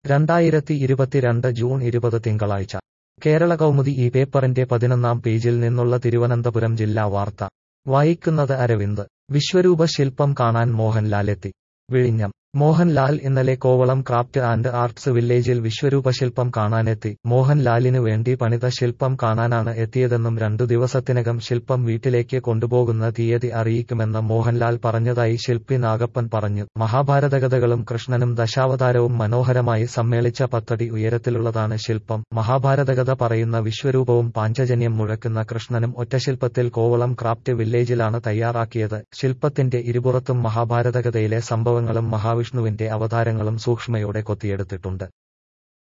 രണ്ടായിരത്തി ഇരുപത്തിരണ്ട് ജൂൺ ഇരുപത് തിങ്കളാഴ്ച കേരള കൗമുദി ഈ പേപ്പറിന്റെ പതിനൊന്നാം പേജിൽ നിന്നുള്ള തിരുവനന്തപുരം ജില്ലാ വാർത്ത വായിക്കുന്നത് അരവിന്ദ് വിശ്വരൂപ ശില്പം കാണാൻ മോഹൻലാലെത്തി വിഴിഞ്ഞം മോഹൻലാൽ ഇന്നലെ കോവളം ക്രാഫ്റ്റ് ആൻഡ് ആർട്സ് വില്ലേജിൽ വിശ്വരൂപ ശില്പം കാണാനെത്തി മോഹൻലാലിനു വേണ്ടി പണിത ശില്പം കാണാനാണ് എത്തിയതെന്നും രണ്ടു ദിവസത്തിനകം ശില്പം വീട്ടിലേക്ക് കൊണ്ടുപോകുന്ന തീയതി അറിയിക്കുമെന്ന് മോഹൻലാൽ പറഞ്ഞതായി ശില്പി നാഗപ്പൻ പറഞ്ഞു മഹാഭാരതകഥകളും കൃഷ്ണനും ദശാവതാരവും മനോഹരമായി സമ്മേളിച്ച പത്തടി ഉയരത്തിലുള്ളതാണ് ശില്പം മഹാഭാരതകഥ പറയുന്ന വിശ്വരൂപവും പാഞ്ചജന്യം മുഴക്കുന്ന കൃഷ്ണനും ഒറ്റശില്പത്തിൽ കോവളം ക്രാഫ്റ്റ് വില്ലേജിലാണ് തയ്യാറാക്കിയത് ശില്പത്തിന്റെ ഇരുപുറത്തും മഹാഭാരതകഥയിലെ സംഭവങ്ങളും മഹാവിഷ്ണുവിന്റെ അവതാരങ്ങളും സൂക്ഷ്മയോടെ കൊത്തിയെടുത്തിട്ടുണ്ട്